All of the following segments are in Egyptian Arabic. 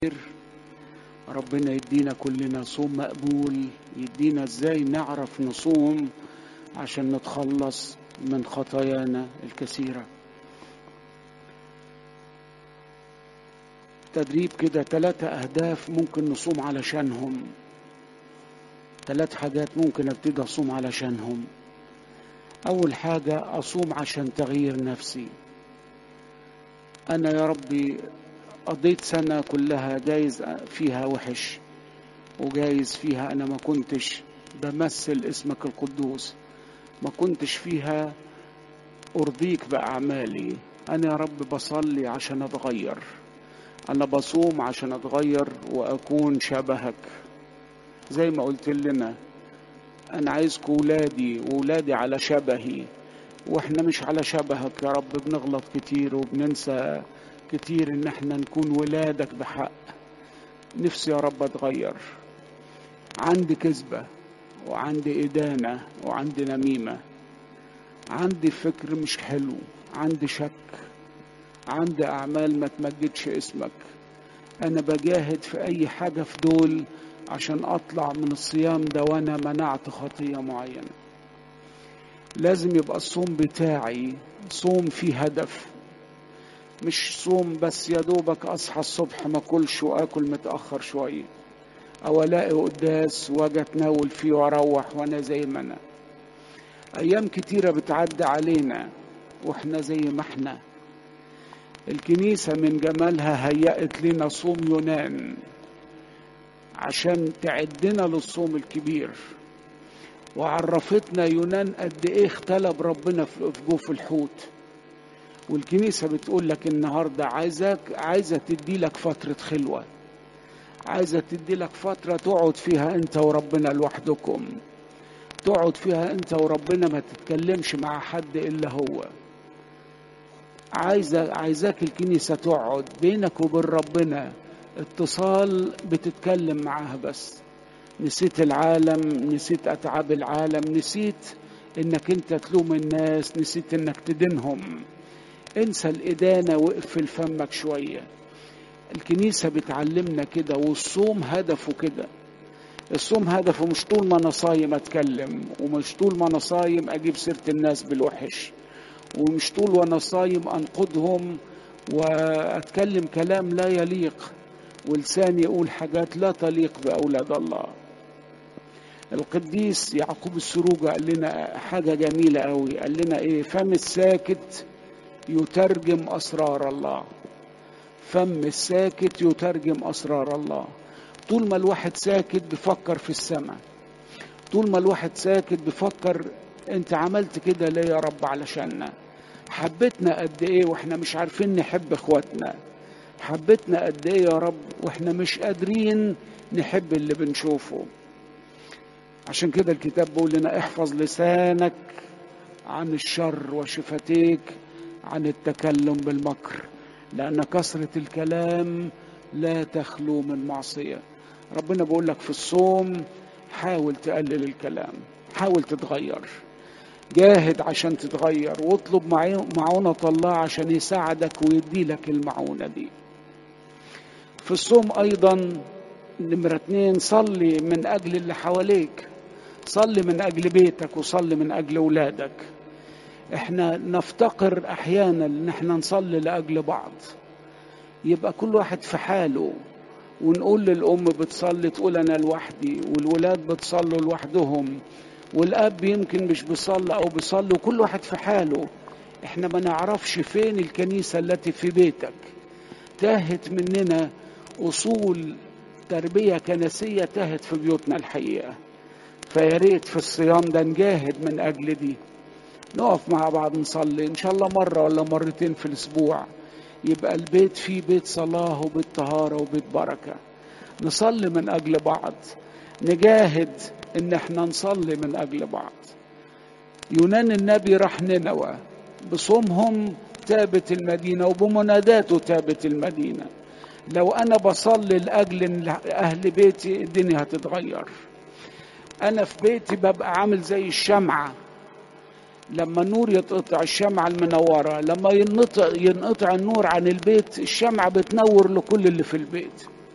ربنا يدينا كلنا صوم مقبول يدينا ازاي نعرف نصوم عشان نتخلص من خطايانا الكثيرة تدريب كده ثلاثة أهداف ممكن نصوم علشانهم ثلاث حاجات ممكن ابتدي أصوم علشانهم أول حاجة أصوم عشان تغيير نفسي أنا يا ربي قضيت سنة كلها جايز فيها وحش وجايز فيها أنا ما كنتش بمثل اسمك القدوس ما كنتش فيها أرضيك بأعمالي أنا يا رب بصلي عشان أتغير أنا بصوم عشان أتغير وأكون شبهك زي ما قلت لنا أنا عايزكم ولادي وولادي على شبهي وإحنا مش على شبهك يا رب بنغلط كتير وبننسى كتير إن إحنا نكون ولادك بحق نفسي يا رب أتغير عندي كذبة وعندي إدانة وعندي نميمة عندي فكر مش حلو عندي شك عندي أعمال ما تمجدش اسمك أنا بجاهد في أي حاجة في دول عشان أطلع من الصيام ده وأنا منعت خطية معينة لازم يبقى الصوم بتاعي صوم فيه هدف مش صوم بس يا دوبك أصحى الصبح ما أكلش وآكل متأخر شوية أو ألاقي قداس وأجي أتناول فيه وأروح وأنا زي ما أنا أيام كتيرة بتعدي علينا وإحنا زي ما إحنا الكنيسة من جمالها هيأت لنا صوم يونان عشان تعدنا للصوم الكبير وعرفتنا يونان قد ايه اختلب ربنا في جوف الحوت والكنيسة بتقول لك النهاردة عايزك عايزة تدي لك فترة خلوة عايزة تدي لك فترة تقعد فيها انت وربنا لوحدكم تقعد فيها انت وربنا ما تتكلمش مع حد الا هو عايزة عايزاك الكنيسة تقعد بينك وبين ربنا اتصال بتتكلم معاها بس نسيت العالم نسيت أتعاب العالم نسيت انك انت تلوم الناس نسيت انك تدينهم انسى الإدانة واقفل فمك شوية الكنيسة بتعلمنا كده والصوم هدفه كده الصوم هدفه مش طول ما انا صايم اتكلم ومش طول ما انا صايم اجيب سيرة الناس بالوحش ومش طول وانا صايم انقضهم واتكلم كلام لا يليق ولساني يقول حاجات لا تليق باولاد الله القديس يعقوب السروجة قال لنا حاجة جميلة قوي قال لنا ايه فم الساكت يترجم اسرار الله فم الساكت يترجم اسرار الله طول ما الواحد ساكت بيفكر في السماء طول ما الواحد ساكت بيفكر انت عملت كده ليه يا رب علشاننا حبيتنا قد ايه واحنا مش عارفين نحب اخواتنا حبيتنا قد ايه يا رب واحنا مش قادرين نحب اللي بنشوفه عشان كده الكتاب بيقول لنا احفظ لسانك عن الشر وشفتيك عن التكلم بالمكر لان كثره الكلام لا تخلو من معصيه ربنا بيقول لك في الصوم حاول تقلل الكلام حاول تتغير جاهد عشان تتغير واطلب معونة الله عشان يساعدك ويدي لك المعونة دي في الصوم أيضا نمرة اتنين صلي من أجل اللي حواليك صلي من أجل بيتك وصلي من أجل أولادك احنا نفتقر أحيانا ان احنا نصلي لأجل بعض يبقى كل واحد في حاله ونقول للأم بتصلي تقول أنا لوحدي والولاد بتصلوا لوحدهم والاب يمكن مش بيصلي او بيصلي وكل واحد في حاله احنا ما نعرفش فين الكنيسه التي في بيتك تاهت مننا اصول تربيه كنسيه تاهت في بيوتنا الحقيقه فيا ريت في الصيام ده نجاهد من اجل دي نقف مع بعض نصلي ان شاء الله مره ولا مرتين في الاسبوع يبقى البيت فيه بيت صلاه وبيت طهاره وبيت بركه نصلي من اجل بعض نجاهد ان احنا نصلي من اجل بعض يونان النبي راح نينوى بصومهم تابت المدينه وبمناداته تابت المدينه لو انا بصلي لاجل اهل بيتي الدنيا هتتغير انا في بيتي ببقى عامل زي الشمعه لما النور يتقطع الشمعة المنورة لما ينقطع, ينقطع النور عن البيت الشمعة بتنور لكل اللي في البيت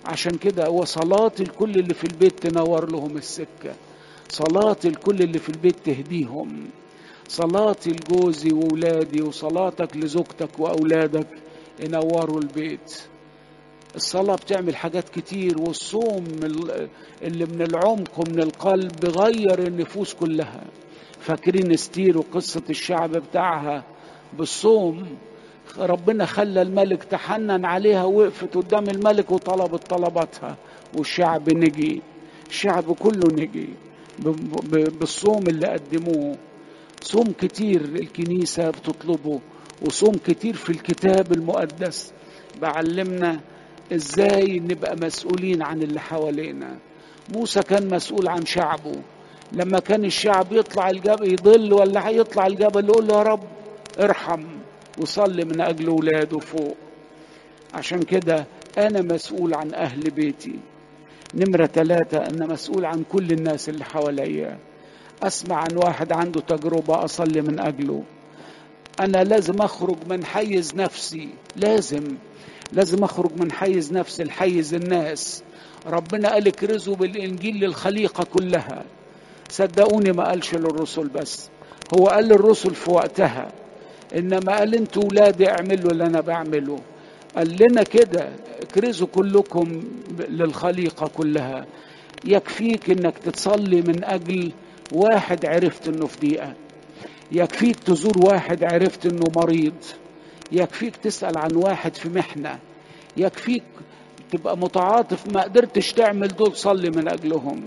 عشان كده هو صلاة الكل اللي في البيت تنور لهم السكة صلاة الكل اللي في البيت تهديهم صلاة لجوزي وولادي وصلاتك لزوجتك وأولادك ينوروا البيت الصلاة بتعمل حاجات كتير والصوم اللي من العمق ومن القلب غير النفوس كلها فاكرين استير وقصة الشعب بتاعها بالصوم ربنا خلى الملك تحنن عليها وقفت قدام الملك وطلبت طلباتها والشعب نجي الشعب كله نجي بالصوم اللي قدموه صوم كتير الكنيسة بتطلبه وصوم كتير في الكتاب المقدس بعلمنا ازاي نبقى مسؤولين عن اللي حوالينا موسى كان مسؤول عن شعبه لما كان الشعب يطلع الجبل يضل ولا هيطلع الجبل يقول له يا رب ارحم وصلي من اجل ولاده فوق عشان كده انا مسؤول عن اهل بيتي نمرة ثلاثة أنا مسؤول عن كل الناس اللي حواليا أسمع عن واحد عنده تجربة أصلي من أجله أنا لازم أخرج من حيز نفسي لازم لازم أخرج من حيز نفسي لحيز الناس ربنا قال اكرزوا بالإنجيل للخليقة كلها صدقوني ما قالش للرسل بس هو قال للرسل في وقتها إنما قال أنتوا ولادي اعملوا اللي أنا بعمله قال لنا كده اكرزوا كلكم للخليقة كلها يكفيك انك تتصلي من اجل واحد عرفت انه في ضيقة يكفيك تزور واحد عرفت انه مريض يكفيك تسأل عن واحد في محنة يكفيك تبقى متعاطف ما قدرتش تعمل دول صلي من اجلهم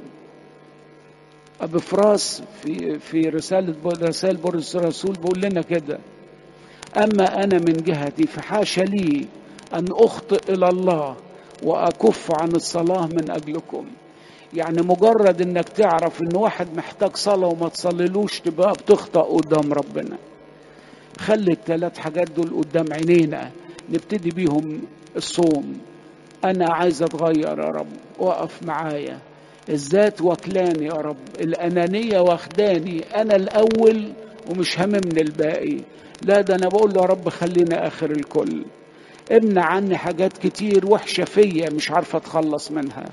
ابو فراس في في رساله رسائل بولس الرسول بيقول لنا كده اما انا من جهتي فحاشا لي ان اخطئ الى الله واكف عن الصلاه من اجلكم يعني مجرد انك تعرف ان واحد محتاج صلاه وما تصليلوش تبقى بتخطأ قدام ربنا خلي الثلاث حاجات دول قدام عينينا نبتدي بيهم الصوم انا عايز اتغير يا رب وقف معايا الذات واكلاني يا رب الانانيه واخداني انا الاول ومش هممني الباقي لا ده انا بقول له يا رب خليني اخر الكل امنع عني حاجات كتير وحشه فيا مش عارفه اتخلص منها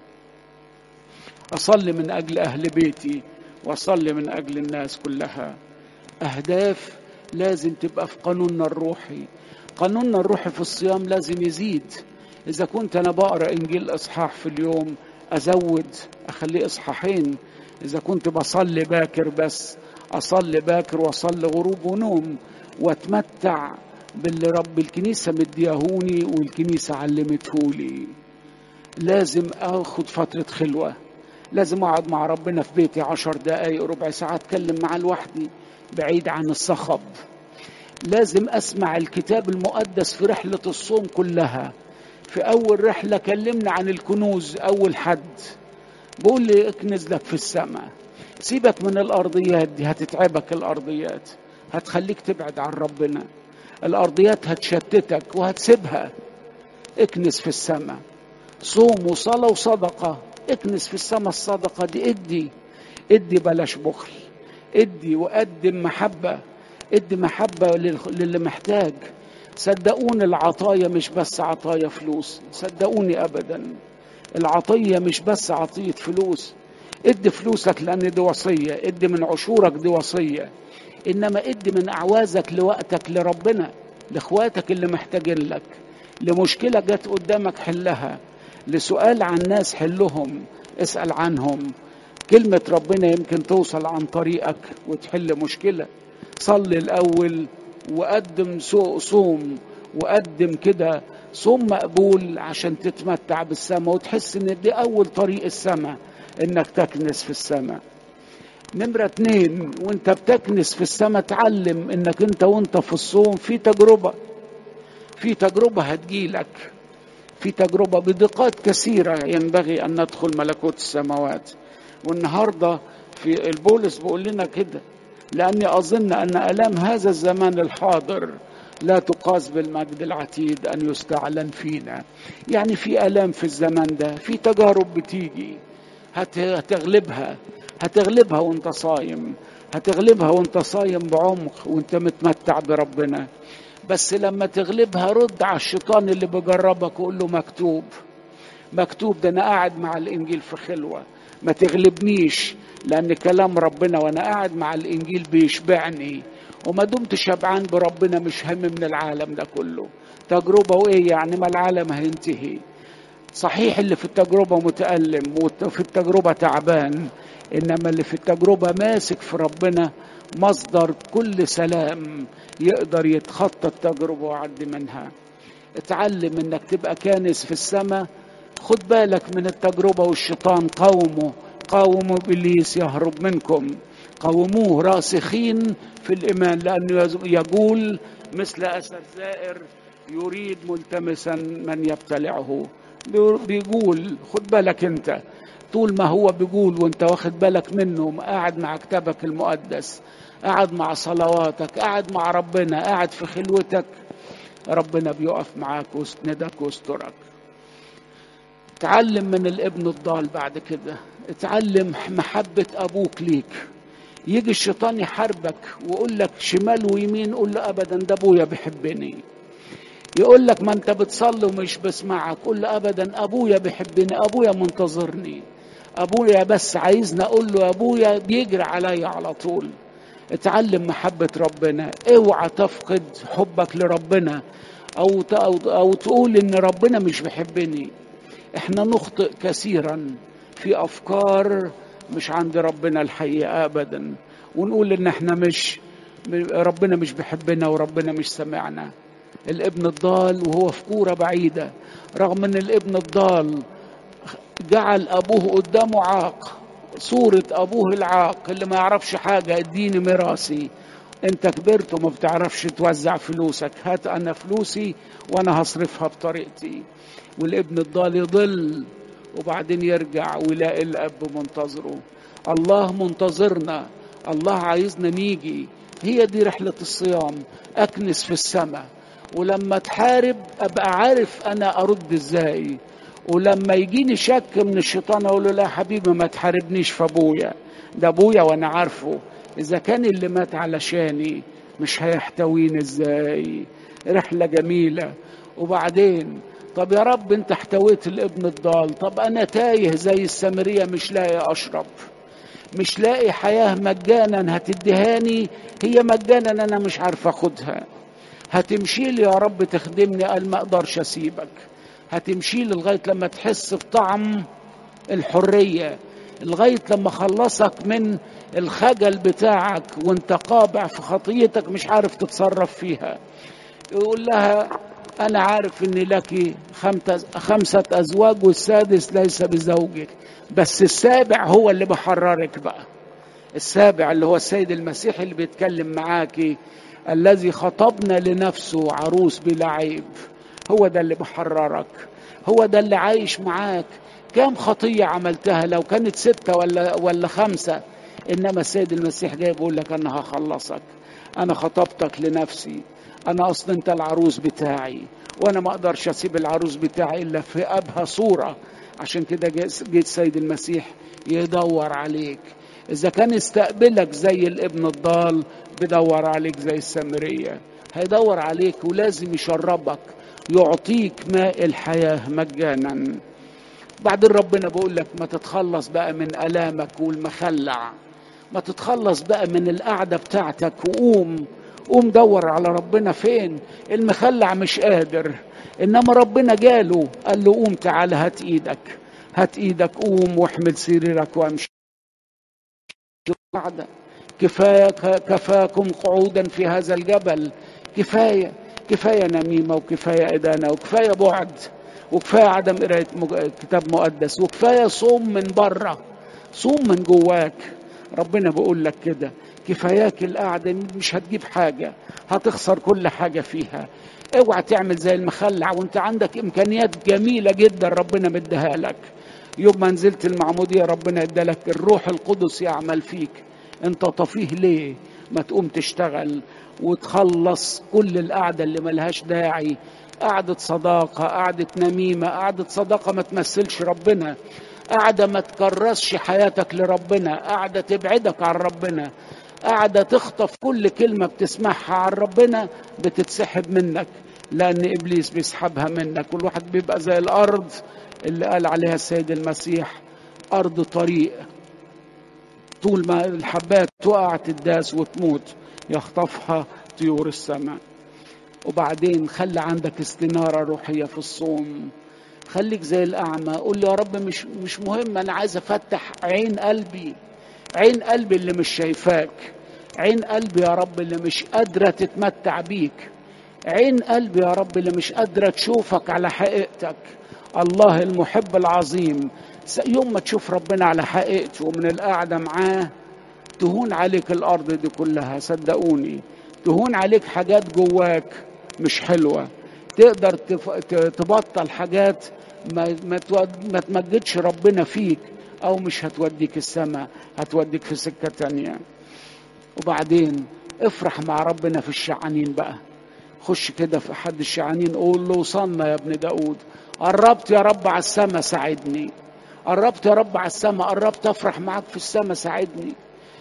اصلي من اجل اهل بيتي واصلي من اجل الناس كلها اهداف لازم تبقى في قانوننا الروحي قانوننا الروحي في الصيام لازم يزيد اذا كنت انا بقرا انجيل اصحاح في اليوم ازود اخليه اصحاحين اذا كنت بصلي باكر بس اصلي باكر واصلي غروب ونوم واتمتع باللي رب الكنيسه مديهوني والكنيسه علمتهولي لازم اخد فتره خلوه لازم اقعد مع ربنا في بيتي عشر دقايق ربع ساعه اتكلم معاه لوحدي بعيد عن الصخب لازم اسمع الكتاب المقدس في رحله الصوم كلها في اول رحله كلمنا عن الكنوز اول حد بقول لي اكنز لك في السماء سيبك من الارضيات دي هتتعبك الارضيات هتخليك تبعد عن ربنا الارضيات هتشتتك وهتسيبها اكنس في السماء صوم وصلاه وصدقه اكنس في السماء الصدقه دي ادي ادي بلاش بخل ادي وقدم محبه ادي محبه للي محتاج صدقوني العطايا مش بس عطايا فلوس صدقوني ابدا العطيه مش بس عطيه فلوس ادي فلوسك لان دي وصيه ادي من عشورك دي وصيه انما ادي من اعوازك لوقتك لربنا لاخواتك اللي محتاجين لك لمشكله جت قدامك حلها لسؤال عن ناس حلهم اسال عنهم كلمه ربنا يمكن توصل عن طريقك وتحل مشكله صلي الاول وقدم صوم وقدم كده صوم مقبول عشان تتمتع بالسماء وتحس ان دي اول طريق السماء انك تكنس في السماء نمرة اتنين وانت بتكنس في السماء تعلم انك انت وانت في الصوم في تجربة في تجربة هتجيلك في تجربة بدقات كثيرة ينبغي ان ندخل ملكوت السماوات والنهاردة في البولس بيقول لنا كده لاني اظن ان الام هذا الزمان الحاضر لا تقاس بالمجد العتيد ان يستعلن فينا يعني في الام في الزمان ده في تجارب بتيجي هتغلبها هتغلبها وانت صايم هتغلبها وانت صايم بعمق وانت متمتع بربنا بس لما تغلبها رد على الشيطان اللي بجربك وقول له مكتوب مكتوب ده انا قاعد مع الانجيل في خلوه ما تغلبنيش لان كلام ربنا وانا قاعد مع الانجيل بيشبعني وما دمت شبعان بربنا مش هم من العالم ده كله تجربه وايه يعني ما العالم هينتهي صحيح اللي في التجربه متالم وفي التجربه تعبان انما اللي في التجربه ماسك في ربنا مصدر كل سلام يقدر يتخطى التجربه ويعدي منها اتعلم انك تبقى كانس في السماء خد بالك من التجربه والشيطان قاومه قاوموا ابليس يهرب منكم قاوموه راسخين في الايمان لانه يقول مثل اثر زائر يريد ملتمسا من يبتلعه بيقول خد بالك انت طول ما هو بيقول وانت واخد بالك منه قاعد مع كتابك المقدس قاعد مع صلواتك قاعد مع ربنا قاعد في خلوتك ربنا بيقف معاك ويسندك ويسترك اتعلم من الابن الضال بعد كده اتعلم محبة أبوك ليك يجي الشيطان يحاربك ويقول لك شمال ويمين قول له أبدا ده أبويا بيحبني يقول لك ما أنت بتصلي ومش بسمعك قول له أبدا أبويا بيحبني أبويا منتظرني أبويا بس عايزني أقول له أبويا بيجري عليا على طول اتعلم محبة ربنا اوعى تفقد حبك لربنا أو, أو, أو تقول إن ربنا مش بيحبني احنا نخطئ كثيرا في افكار مش عند ربنا الحقيقه ابدا ونقول ان احنا مش ربنا مش بيحبنا وربنا مش سمعنا الابن الضال وهو في كوره بعيده رغم ان الابن الضال جعل ابوه قدامه عاق صورة أبوه العاق اللي ما يعرفش حاجة اديني ميراثي أنت كبرت وما بتعرفش توزع فلوسك هات أنا فلوسي وأنا هصرفها بطريقتي والابن الضال يضل وبعدين يرجع ويلاقي الاب منتظره الله منتظرنا الله عايزنا نيجي هي دي رحلة الصيام أكنس في السماء ولما تحارب أبقى عارف أنا أرد إزاي ولما يجيني شك من الشيطان أقول له لا حبيبي ما تحاربنيش في أبويا ده أبويا وأنا عارفه إذا كان اللي مات علشاني مش هيحتويني إزاي رحلة جميلة وبعدين طب يا رب انت احتويت الابن الضال طب انا تايه زي السامرية مش لاقي اشرب مش لاقي حياة مجانا هتدهاني هي مجانا انا مش عارف اخدها هتمشي لي يا رب تخدمني قال ما اقدرش اسيبك هتمشي لي لغاية لما تحس بطعم الحرية لغاية لما خلصك من الخجل بتاعك وانت قابع في خطيتك مش عارف تتصرف فيها يقول لها أنا عارف إن لك خمسة أزواج والسادس ليس بزوجك بس السابع هو اللي بحررك بقى السابع اللي هو السيد المسيح اللي بيتكلم معاكي الذي خطبنا لنفسه عروس بلا عيب هو ده اللي بحررك هو ده اللي عايش معاك كام خطية عملتها لو كانت ستة ولا ولا خمسة إنما السيد المسيح جاي بيقول لك أنا هخلصك أنا خطبتك لنفسي انا اصلا انت العروس بتاعي وانا ما اقدرش اسيب العروس بتاعي الا في ابهى صوره عشان كده جيت سيد المسيح يدور عليك اذا كان استقبلك زي الابن الضال بدور عليك زي السامريه هيدور عليك ولازم يشربك يعطيك ماء الحياه مجانا بعدين ربنا بيقول لك ما تتخلص بقى من الامك والمخلع ما تتخلص بقى من القعده بتاعتك وقوم قوم دور على ربنا فين المخلع مش قادر انما ربنا جاله قال له قوم تعالى هات ايدك هات ايدك قوم واحمل سريرك وامشي كفايه كفاكم قعودا في هذا الجبل كفايه كفايه نميمه وكفايه ادانه وكفايه بعد وكفايه عدم قرايه كتاب مقدس وكفايه صوم من بره صوم من جواك ربنا بيقول لك كده كفاياك القعدة مش هتجيب حاجة هتخسر كل حاجة فيها اوعى تعمل زي المخلع وانت عندك امكانيات جميلة جدا ربنا مديها لك يوم ما نزلت المعمودية ربنا ادالك الروح القدس يعمل فيك انت طفيه ليه ما تقوم تشتغل وتخلص كل القعدة اللي ملهاش داعي قعدة صداقة قعدة نميمة قعدة صداقة ما تمثلش ربنا قاعدة ما تكرسش حياتك لربنا قاعدة تبعدك عن ربنا قاعدة تخطف كل كلمة بتسمعها عن ربنا بتتسحب منك لأن إبليس بيسحبها منك كل واحد بيبقى زي الأرض اللي قال عليها السيد المسيح أرض طريق طول ما الحبات تقع تداس وتموت يخطفها طيور السماء وبعدين خلي عندك استنارة روحية في الصوم خليك زي الأعمى قول لي يا رب مش مش مهم أنا عايز أفتح عين قلبي عين قلبي اللي مش شايفاك عين قلبي يا رب اللي مش قادرة تتمتع بيك عين قلبي يا رب اللي مش قادرة تشوفك على حقيقتك الله المحب العظيم يوم ما تشوف ربنا على حقيقته ومن القعدة معاه تهون عليك الأرض دي كلها صدقوني تهون عليك حاجات جواك مش حلوة تقدر تبطل حاجات ما, ما, ما تمجدش ربنا فيك أو مش هتوديك السماء هتوديك في سكة تانية وبعدين افرح مع ربنا في الشعانين بقى خش كده في حد الشعانين قول له وصلنا يا ابن داود قربت يا رب على السماء ساعدني قربت يا رب على السماء قربت افرح معاك في السماء ساعدني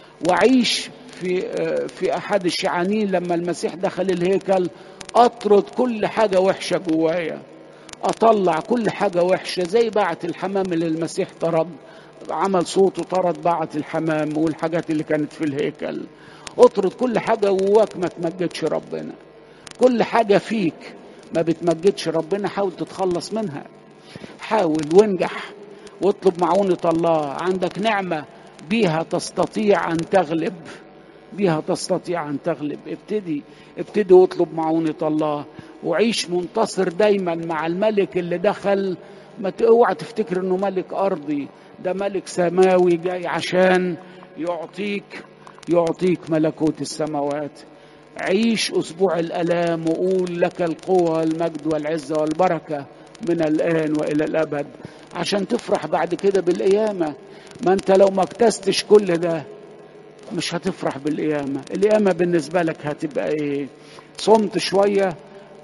وعيش في في احد الشعانين لما المسيح دخل الهيكل اطرد كل حاجه وحشه جوايا اطلع كل حاجه وحشه زي باعة الحمام اللي المسيح طرد عمل صوت وطرد باعة الحمام والحاجات اللي كانت في الهيكل اطرد كل حاجه جواك ما تمجدش ربنا كل حاجه فيك ما بتمجدش ربنا حاول تتخلص منها حاول وانجح واطلب معونة الله عندك نعمة بيها تستطيع أن تغلب بيها تستطيع أن تغلب ابتدي ابتدي واطلب معونة الله وعيش منتصر دايما مع الملك اللي دخل ما اوعى تفتكر انه ملك ارضي ده ملك سماوي جاي عشان يعطيك يعطيك ملكوت السماوات عيش اسبوع الالام وقول لك القوه والمجد والعزه والبركه من الان والى الابد عشان تفرح بعد كده بالقيامه ما انت لو ما اكتستش كل ده مش هتفرح بالقيامه القيامه بالنسبه لك هتبقى ايه صمت شويه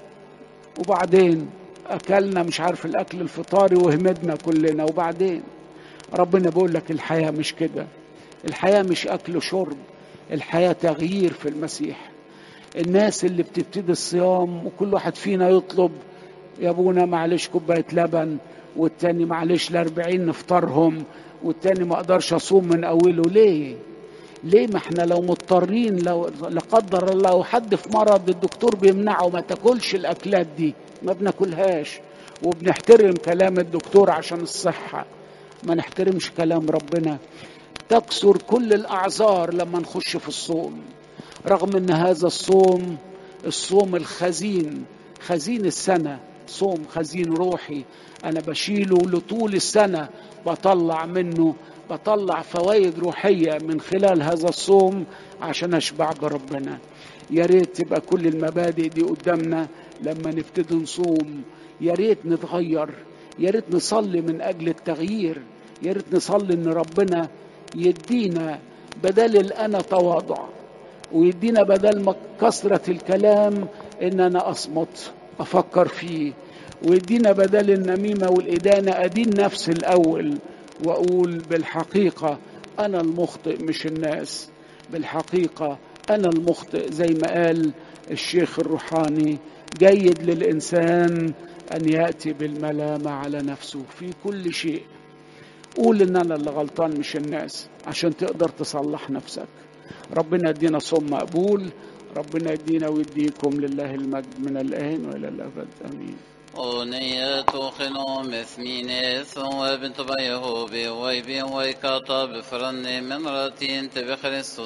وبعدين اكلنا مش عارف الاكل الفطاري وهمدنا كلنا وبعدين ربنا بيقول لك الحياه مش كده الحياه مش اكل وشرب الحياه تغيير في المسيح الناس اللي بتبتدي الصيام وكل واحد فينا يطلب يا ابونا معلش كوبايه لبن والتاني معلش الأربعين نفطرهم والتاني ما اقدرش اصوم من اوله ليه ليه ما احنا لو مضطرين لو لا قدر الله وحد في مرض الدكتور بيمنعه ما تاكلش الاكلات دي ما بناكلهاش وبنحترم كلام الدكتور عشان الصحه ما نحترمش كلام ربنا تكسر كل الاعذار لما نخش في الصوم رغم ان هذا الصوم الصوم الخزين خزين السنه صوم خزين روحي انا بشيله لطول السنه بطلع منه بطلع فوائد روحيه من خلال هذا الصوم عشان اشبع بربنا يا ريت تبقى كل المبادئ دي قدامنا لما نبتدي نصوم يا ريت نتغير يا ريت نصلي من اجل التغيير يا ريت نصلي ان ربنا يدينا بدل الانا تواضع ويدينا بدل ما كثره الكلام ان انا اصمت افكر فيه ويدينا بدل النميمه والادانه ادين نفسي الاول واقول بالحقيقه انا المخطئ مش الناس بالحقيقه انا المخطئ زي ما قال الشيخ الروحاني جيد للانسان ان ياتي بالملامه على نفسه في كل شيء قول ان انا اللي غلطان مش الناس عشان تقدر تصلح نفسك ربنا يدينا صوم مقبول ربنا يدينا ويديكم لله المجد من الان والى الابد امين أغنية خنو مثمينيث وبنت بيهوبي ويبي ويكاطا بفرن من راتين تبخرس